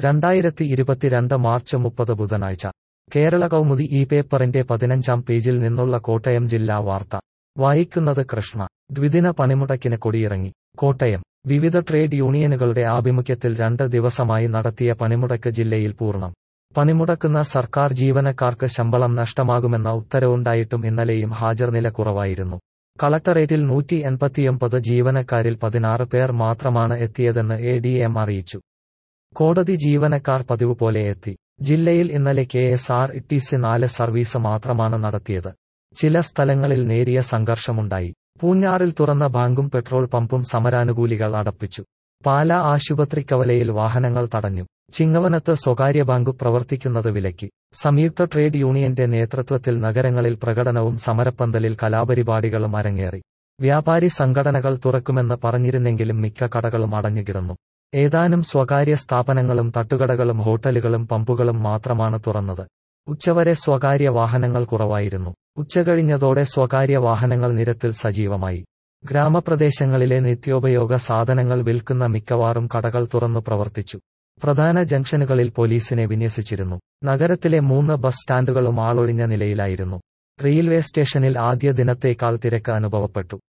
രണ്ടായിരത്തി ഇരുപത്തിരണ്ട് മാർച്ച് മുപ്പത് ബുധനാഴ്ച കേരള കൗമുദി ഈ പേപ്പറിന്റെ പതിനഞ്ചാം പേജിൽ നിന്നുള്ള കോട്ടയം ജില്ലാ വാർത്ത വായിക്കുന്നത് കൃഷ്ണ ദ്വിദിന പണിമുടക്കിന് കൊടിയിറങ്ങി കോട്ടയം വിവിധ ട്രേഡ് യൂണിയനുകളുടെ ആഭിമുഖ്യത്തിൽ രണ്ട് ദിവസമായി നടത്തിയ പണിമുടക്ക് ജില്ലയിൽ പൂർണ്ണം പണിമുടക്കുന്ന സർക്കാർ ജീവനക്കാർക്ക് ശമ്പളം നഷ്ടമാകുമെന്ന ഉത്തരവുണ്ടായിട്ടും ഇന്നലെയും ഹാജർ നില കുറവായിരുന്നു കളക്ടറേറ്റിൽ നൂറ്റി എൺപത്തിയൊമ്പത് ജീവനക്കാരിൽ പതിനാറ് പേർ മാത്രമാണ് എത്തിയതെന്ന് എ ഡി എം അറിയിച്ചു കോടതി ജീവനക്കാർ പതിവ് പോലെ എത്തി ജില്ലയിൽ ഇന്നലെ കെ എസ് ആർ ടി നാല് സർവീസ് മാത്രമാണ് നടത്തിയത് ചില സ്ഥലങ്ങളിൽ നേരിയ സംഘർഷമുണ്ടായി പൂഞ്ഞാറിൽ തുറന്ന ബാങ്കും പെട്രോൾ പമ്പും സമരാനുകൂലികൾ അടപ്പിച്ചു പാല ആശുപത്രി കവലയിൽ വാഹനങ്ങൾ തടഞ്ഞു ചിങ്ങവനത്ത് സ്വകാര്യ ബാങ്ക് പ്രവർത്തിക്കുന്നത് വിലക്കി സംയുക്ത ട്രേഡ് യൂണിയന്റെ നേതൃത്വത്തിൽ നഗരങ്ങളിൽ പ്രകടനവും സമരപ്പന്തലിൽ കലാപരിപാടികളും അരങ്ങേറി വ്യാപാരി സംഘടനകൾ തുറക്കുമെന്ന് പറഞ്ഞിരുന്നെങ്കിലും മിക്ക കടകളും അടഞ്ഞുകിടന്നു ഏതാനും സ്വകാര്യ സ്ഥാപനങ്ങളും തട്ടുകടകളും ഹോട്ടലുകളും പമ്പുകളും മാത്രമാണ് തുറന്നത് ഉച്ചവരെ സ്വകാര്യ വാഹനങ്ങൾ കുറവായിരുന്നു ഉച്ചകഴിഞ്ഞതോടെ സ്വകാര്യ വാഹനങ്ങൾ നിരത്തിൽ സജീവമായി ഗ്രാമപ്രദേശങ്ങളിലെ നിത്യോപയോഗ സാധനങ്ങൾ വിൽക്കുന്ന മിക്കവാറും കടകൾ തുറന്നു പ്രവർത്തിച്ചു പ്രധാന ജംഗ്ഷനുകളിൽ പോലീസിനെ വിന്യസിച്ചിരുന്നു നഗരത്തിലെ മൂന്ന് ബസ് സ്റ്റാൻഡുകളും ആളൊഴിഞ്ഞ നിലയിലായിരുന്നു റെയിൽവേ സ്റ്റേഷനിൽ ആദ്യ ദിനത്തേക്കാൾ തിരക്ക് അനുഭവപ്പെട്ടു